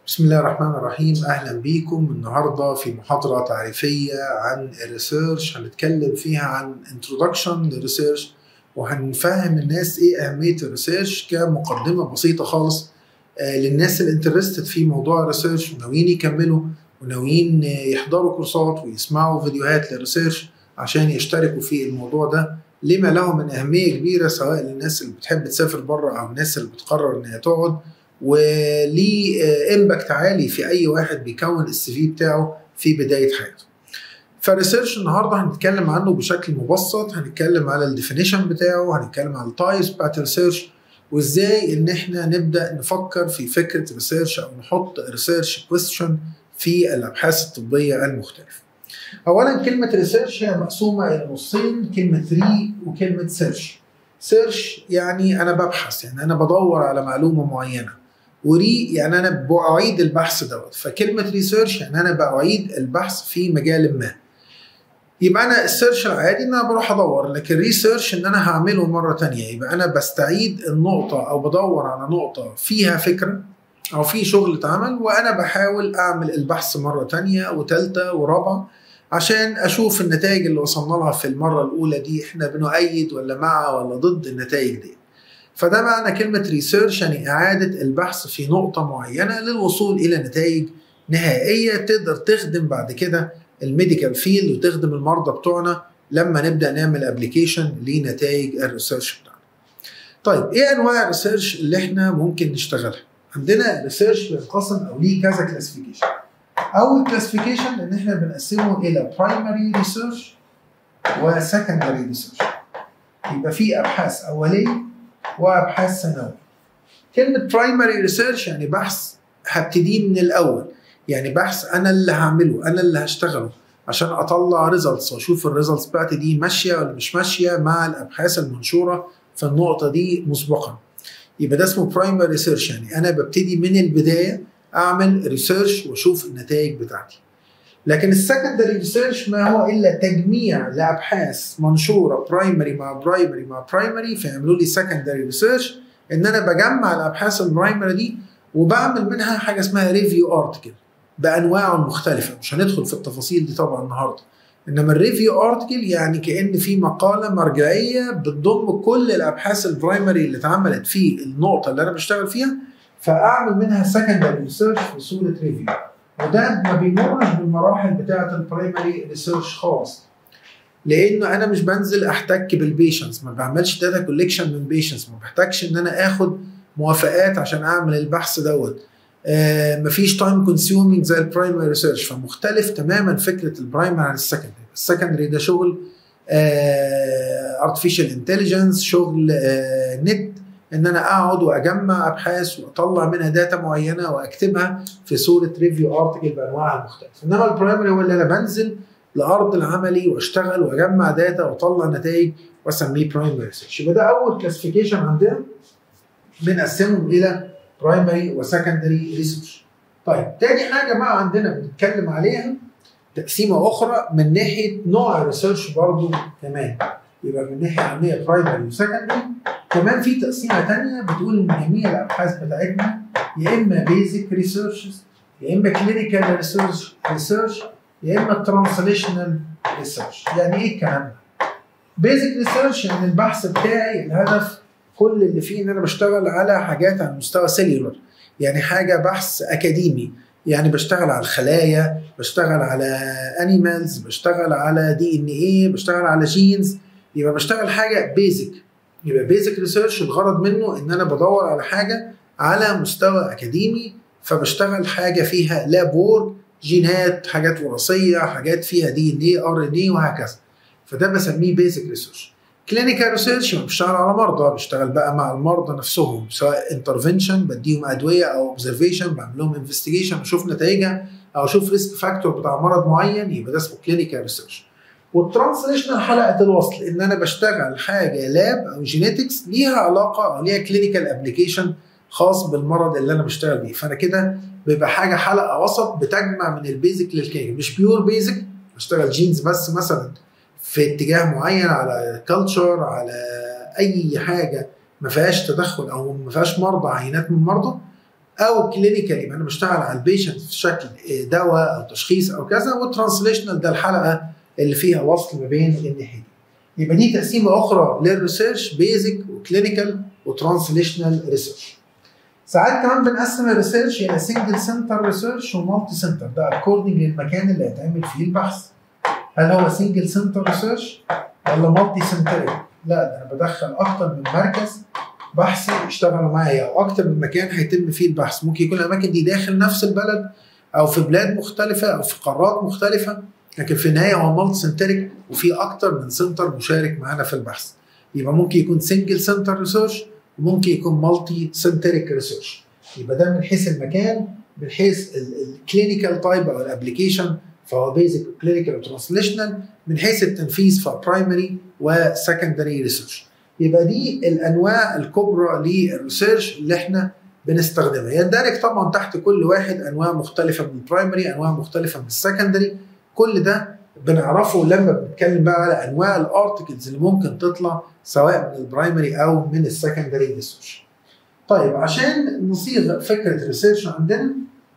بسم الله الرحمن الرحيم اهلا بيكم النهارده في محاضره تعريفيه عن الريسيرش هنتكلم فيها عن introduction للريسيرش وهنفهم الناس ايه اهميه الريسيرش كمقدمه بسيطه خالص آه، للناس اللي انترستد في موضوع الريسيرش وناويين يكملوا وناويين يحضروا كورسات ويسمعوا فيديوهات للريسيرش عشان يشتركوا في الموضوع ده لما له من اهميه كبيره سواء للناس اللي بتحب تسافر بره او الناس اللي بتقرر انها تقعد وليه امباكت عالي في اي واحد بيكون السي في بتاعه في بدايه حياته. فالريسيرش النهارده هنتكلم عنه بشكل مبسط هنتكلم على الديفينيشن بتاعه هنتكلم على التايبس بتاعت الريسيرش وازاي ان احنا نبدا نفكر في فكره ريسيرش او نحط ريسيرش كويستشن في الابحاث الطبيه المختلفه. اولا كلمه ريسيرش هي مقسومه الى نصين كلمه ري وكلمه سيرش. سيرش يعني انا ببحث يعني انا بدور على معلومه معينه وري يعني انا بعيد البحث دوت فكلمه ريسيرش يعني انا بعيد البحث في مجال ما يبقى انا السيرش العادي ان انا بروح ادور لكن ريسيرش ان انا هعمله مره تانية يبقى انا بستعيد النقطه او بدور على نقطه فيها فكره او في شغل اتعمل وانا بحاول اعمل البحث مره تانية وثالثه ورابعه عشان اشوف النتائج اللي وصلنا لها في المره الاولى دي احنا بنؤيد ولا مع ولا ضد النتائج دي فده معنى كلمة ريسيرش يعني إعادة البحث في نقطة معينة للوصول إلى نتائج نهائية تقدر تخدم بعد كده الميديكال فيلد وتخدم المرضى بتوعنا لما نبدأ نعمل ابلكيشن لنتائج الريسيرش بتاعنا. طيب إيه أنواع الريسيرش اللي إحنا ممكن نشتغلها؟ عندنا ريسيرش بينقسم أو ليه كذا كلاسيفيكيشن. أول كلاسيفيكيشن إن إحنا بنقسمه إلى برايمري ريسيرش وسكندري ريسيرش. يبقى في أبحاث أولية وابحاث ثانويه كلمه برايمري ريسيرش يعني بحث هبتديه من الاول يعني بحث انا اللي هعمله انا اللي هشتغله عشان اطلع ريزلتس واشوف الريزلتس بتاعتي دي ماشيه ولا مش ماشيه مع الابحاث المنشوره في النقطه دي مسبقا يبقى ده اسمه برايمري ريسيرش يعني انا ببتدي من البدايه اعمل ريسيرش واشوف النتائج بتاعتي لكن السكندري ريسيرش ما هو الا تجميع لابحاث منشوره برايمري مع برايمري مع برايمري فيعملوا لي سكندري ريسيرش ان انا بجمع الابحاث البرايمري دي وبعمل منها حاجه اسمها ريفيو ارتكل بانواعه المختلفه مش هندخل في التفاصيل دي طبعا النهارده انما الريفيو ارتكل يعني كان في مقاله مرجعيه بتضم كل الابحاث البرايمري اللي اتعملت في النقطه اللي انا بشتغل فيها فاعمل منها سكندري ريسيرش في صوره ريفيو وده ما بيمرش بالمراحل بتاعه البرايمري ريسيرش خالص لانه انا مش بنزل احتك بالبيشنتس ما بعملش داتا كوليكشن من بيشنتس ما بحتاجش ان انا اخد موافقات عشان اعمل البحث دوت آه مفيش تايم كونسيومينج زي البرايمري ريسيرش فمختلف تماما فكره البرايمري عن السكندري السكندري ده شغل ارتفيشال انتليجنس شغل آه نت ان انا اقعد واجمع ابحاث واطلع منها داتا معينه واكتبها في صوره ريفيو ارتكل بانواعها المختلفه انما البرايمري هو اللي انا بنزل لارض العملي واشتغل واجمع داتا واطلع نتائج واسميه برايمري ريسيرش يبقى ده اول كلاسيفيكيشن عندنا بنقسمهم الى برايمري وسكندري ريسيرش طيب تاني حاجه بقى عندنا بنتكلم عليها تقسيمه اخرى من ناحيه نوع الريسيرش برضو كمان يبقى من ناحيه علميه برايمري وسكندري كمان في تقسيمه ثانيه بتقول ان جميع الابحاث بتاعتنا يا اما بيزك ريسيرش يا اما كلينيكال ريسيرش ريسيرش يا اما ترانسليشنال ريسيرش يعني ايه الكلام ده؟ بيزك ريسيرش يعني البحث بتاعي الهدف كل اللي فيه ان انا بشتغل على حاجات على مستوى سيلولر يعني حاجه بحث اكاديمي يعني بشتغل على الخلايا بشتغل على انيمالز بشتغل على دي ان ايه بشتغل على جينز يبقى بشتغل حاجه بيزك يبقى بيزك ريسيرش الغرض منه ان انا بدور على حاجه على مستوى اكاديمي فبشتغل حاجه فيها لاب وورك جينات حاجات وراثيه حاجات فيها دي ان اي ار ان اي وهكذا فده بسميه بيزك ريسيرش كلينيكال ريسيرش بشتغل على مرضى بشتغل بقى مع المرضى نفسهم سواء انترفنشن بديهم ادويه او اوبزرفيشن بعمل لهم انفستيجيشن بشوف نتائجها او اشوف ريسك فاكتور بتاع مرض معين يبقى ده اسمه كلينيكال ريسيرش والترانسليشنال حلقه الوصل ان انا بشتغل حاجه لاب او جينيتكس ليها علاقه او ليها كلينيكال ابلكيشن خاص بالمرض اللي انا بشتغل بيه فانا كده بيبقى حاجه حلقه وسط بتجمع من البيزك للكلينيك مش بيور بيزك بشتغل جينز بس مثلا في اتجاه معين على كلتشر على اي حاجه ما فيهاش تدخل او ما فيهاش مرضى عينات من مرضى او كلينيكال يبقى انا بشتغل على البيشنت في شكل دواء او تشخيص او كذا والترانسليشنال ده الحلقه اللي فيها وصل ما بين الناحيتين يبقى دي تقسيمه اخرى للريسيرش بيزك وكلينيكال وترانسليشنال ريسيرش ساعات كمان بنقسم الريسيرش الى سنجل سنتر ريسيرش ومالتي سنتر ده اكوردنج للمكان اللي هيتعمل فيه البحث هل هو سنجل سنتر ريسيرش ولا مالتي سنتريك لا ده انا بدخل اكتر من مركز بحثي يشتغلوا معايا او اكتر من مكان هيتم فيه البحث ممكن يكون الاماكن دي داخل نفس البلد او في بلاد مختلفه او في قارات مختلفه لكن في النهايه هو مالتي سنتريك وفي اكتر من سنتر مشارك معانا في البحث يبقى ممكن يكون سنجل سنتر ريسيرش وممكن يكون مالتي سنتريك ريسيرش يبقى ده من حيث المكان من حيث الكلينيكال تايب او الابلكيشن فهو بيزك كلينيكال وترانسليشنال من حيث التنفيذ فبرايمري وسكندري ريسيرش يبقى دي الانواع الكبرى للريسيرش اللي احنا بنستخدمها يندرج طبعا تحت كل واحد انواع مختلفه من البرايمري انواع مختلفه من السكندري كل ده بنعرفه لما بنتكلم بقى على انواع الارتكلز اللي ممكن تطلع سواء من البرايمري او من السكندري ريسيرش طيب عشان نصيغ فكره ريسيرش عندنا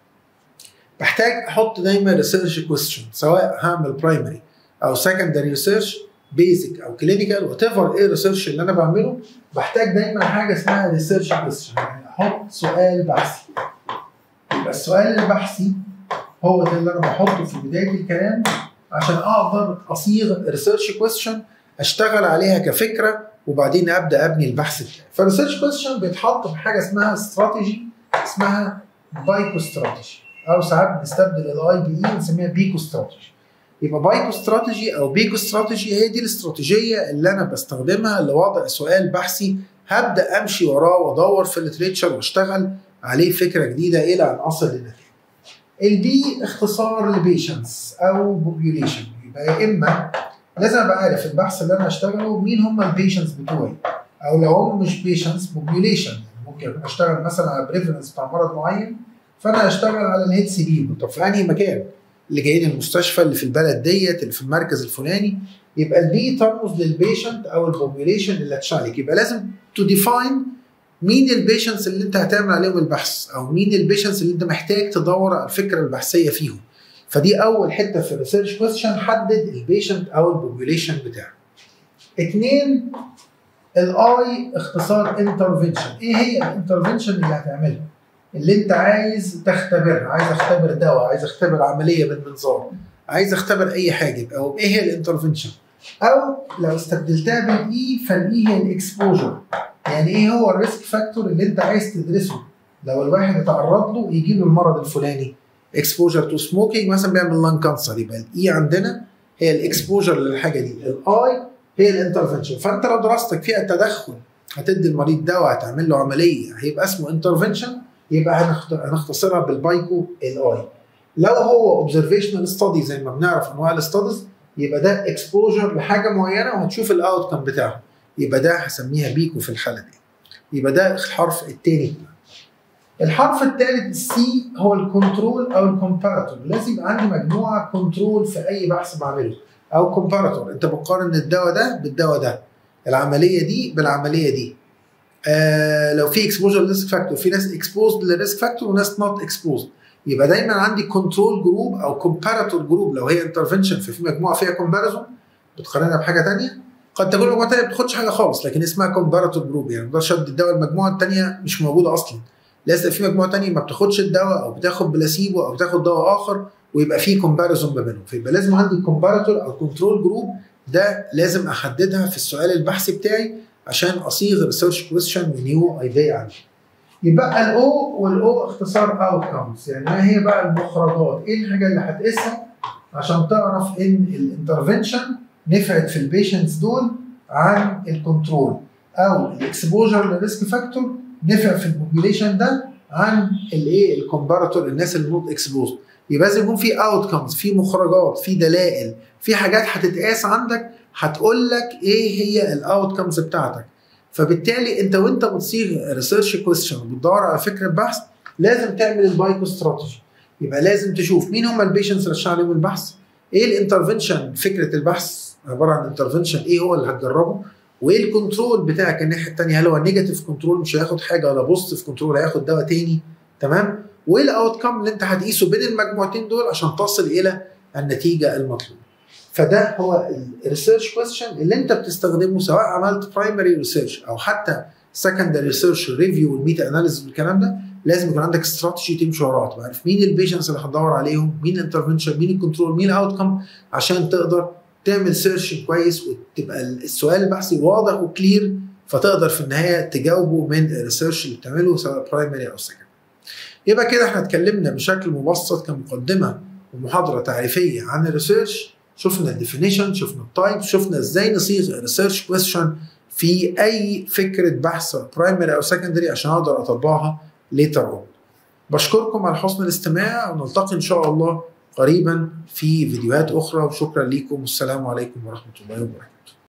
بحتاج احط دايما ريسيرش كويستشن سواء هعمل برايمري او سكندري ريسيرش بيزك او كلينيكال وات ايفر ايه الريسيرش اللي انا بعمله بحتاج دايما حاجه اسمها ريسيرش كويستشن يعني احط سؤال بحثي يبقى السؤال البحثي هو ده اللي انا بحطه في بدايه الكلام عشان اقدر اصيغ ريسيرش كويستشن اشتغل عليها كفكره وبعدين ابدا ابني البحث بتاعي فالريسيرش كويستشن بيتحط في حاجه اسمها استراتيجي اسمها بايكو استراتيجي او ساعات بنستبدل الاي بي اي ونسميها بيكو استراتيجي يبقى بايكو استراتيجي او بيكو استراتيجي هي دي الاستراتيجيه اللي انا بستخدمها لوضع سؤال بحثي هبدا امشي وراه وادور في الليتريتشر واشتغل عليه فكره جديده الى ان اصل لنتيجه. البي اختصار لبيشنس او بوبيوليشن يبقى يا اما لازم ابقى عارف البحث اللي انا هشتغله مين هم البيشنس بتوعي او لو هم مش بيشنس بوبيوليشن ممكن اكون اشتغل مثلا على بريفرنس بتاع مرض معين فانا هشتغل على الهيد سي بي طب في انهي مكان؟ اللي جايين المستشفى اللي في البلد ديت اللي في المركز الفلاني يبقى البي ترمز للبيشنت او البوبيوليشن اللي هتشارك يبقى لازم تو ديفاين مين البيشنتس اللي انت هتعمل عليهم البحث او مين البيشنتس اللي انت محتاج تدور على الفكره البحثيه فيهم فدي اول حته في الريسيرش كويستشن حدد البيشنت او البوبيوليشن بتاعك اثنين الاي اختصار انترفنشن ايه هي الانترفنشن اللي هتعملها اللي انت عايز تختبرها عايز اختبر دواء عايز اختبر عمليه بالمنظار عايز اختبر اي حاجه او ايه هي الانترفنشن او لو استبدلتها بالاي فالاي هي الاكسبوجر يعني ايه هو الريسك فاكتور اللي انت عايز تدرسه لو الواحد اتعرض له يجي له المرض الفلاني اكسبوجر تو سموكينج مثلا بيعمل لان كانسر يبقى الاي عندنا هي الاكسبوجر للحاجه دي الاي هي الانترفنشن فانت لو دراستك فيها تدخل هتدي المريض دواء هتعمل له عمليه هيبقى اسمه انترفنشن يبقى هنختصرها بالبايكو الاي لو هو اوبزرفيشنال ستادي زي ما بنعرف انواع الاستاديز يبقى ده اكسبوجر لحاجه معينه وهتشوف الاوت كم بتاعها يبقى ده هسميها بيكو في الحاله دي يبقى ده الحرف الثاني الحرف الثالث السي هو الكنترول او الكومباراتور لازم يبقى عندي مجموعه كنترول في اي بحث بعمله او كومباراتور انت بتقارن الدواء ده بالدواء ده العمليه دي بالعمليه دي آه لو في اكسبوجر ريسك فاكتور في ناس اكسبوزد للريسك فاكتور وناس نوت اكسبوزد يبقى دايما عندي كنترول جروب او كومباراتور جروب لو هي انترفنشن في مجموعه فيها كومباريزون بتقارنها بحاجه ثانيه قد تكون المجموعه الثانيه ما بتاخدش حاجه خالص لكن اسمها كومباراتور جروب يعني ما اقدرش ادي الدواء المجموعه الثانيه مش موجوده اصلا لازم في مجموعه ثانيه ما بتاخدش الدواء او بتاخد بلاسيبو او بتاخد دواء اخر ويبقى في كومباريزون ما بينهم فيبقى لازم عندي كومباراتور او كنترول جروب ده لازم احددها في السؤال البحثي بتاعي عشان اصيغ ريسيرش كويستشن ونيو ايديا عندي يبقى الاو والاو اختصار اوت كامز يعني ما هي بقى المخرجات ايه الحاجه اللي هتقيسها عشان تعرف ان الانترفنشن نفعت في البيشنتس دول عن الكنترول او الاكسبوجر للريسك فاكتور نفع في البوبيليشن ده عن الايه الكومباراتور الناس اللي نوت اكسبوزد يبقى لازم يكون في اوت كامز في مخرجات في دلائل في حاجات هتتقاس عندك هتقول لك ايه هي الاوت كامز بتاعتك فبالتالي انت وانت بتصيغ ريسيرش كويستشن وبتدور على فكره بحث لازم تعمل البايكو استراتيجي يبقى لازم تشوف مين هم البيشنتس اللي هتشتغل عليهم البحث ايه الانترفنشن فكره البحث عباره عن انترفنشن ايه هو اللي هتجربه وايه الكنترول بتاعك الناحيه الثانيه هل هو نيجاتيف كنترول مش هياخد حاجه ولا بوزيتيف كنترول هياخد دواء تاني تمام وايه الاوت كام اللي انت هتقيسه بين المجموعتين دول عشان تصل الى النتيجه المطلوبه فده هو الريسيرش كويستشن اللي انت بتستخدمه سواء عملت برايمري ريسيرش او حتى سكندري ريسيرش ريفيو والميتا اناليسيس والكلام ده لازم يكون عندك استراتيجي تمشي وراها تبقى عارف مين البيشنس اللي هتدور عليهم مين الانترفنشن مين الكنترول مين الاوت كام عشان تقدر تعمل سيرش كويس وتبقى السؤال البحثي واضح وكلير فتقدر في النهايه تجاوبه من الريسيرش اللي بتعمله سواء برايمري او سكندري يبقى كده احنا اتكلمنا بشكل مبسط كمقدمه ومحاضره تعريفيه عن الريسيرش شفنا الديفينيشن شفنا التايب شفنا ازاي نصيغ الريسيرش كويستشن في اي فكره بحث برايمري او سكندري عشان اقدر اطبقها ليتر اون بشكركم على حسن الاستماع ونلتقي ان شاء الله قريبا في فيديوهات اخرى وشكرا لكم والسلام عليكم ورحمه الله وبركاته